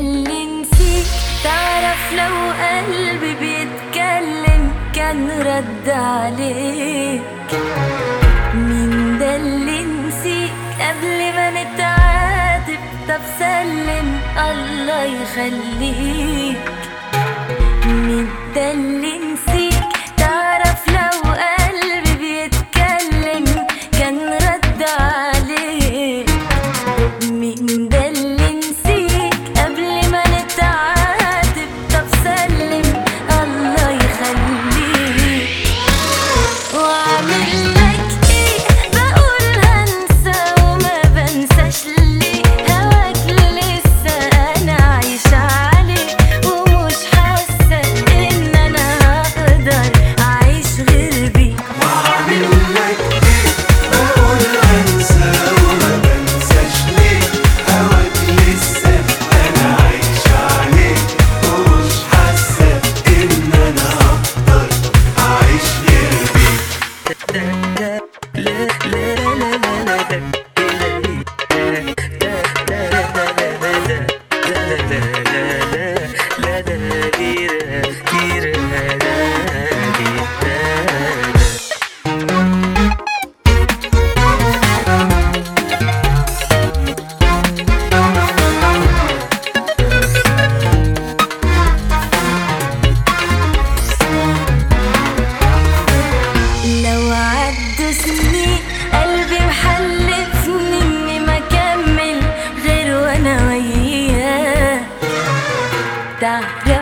اللي نسيك تعرف لو قلبي بيتكلم كان رد عليك مين ده اللي نسيك قبل ما نتعاتب طب سلم الله يخليك مين ده اللي نسيك تعرف لو قلبي بيتكلم كان رد عليك مين ده اللي نسيك قبل ما نتعاتب طب سلم الله يخليك واعمل لك ايه بقول هنسى وما بنساش ليه هواك لسه انا عايشة عليه ومش حاسة ان انا هقدر اعيش غير بيه واعمل لك ايه بقول انسى وما بنساش ليه هواك لسه انا عايش عليه ومش حاسه ان انا اقدر اعيش غير بيك لو عدوا سنين قلبي محلفني اني ما اكمل غير وانا وياه تعرف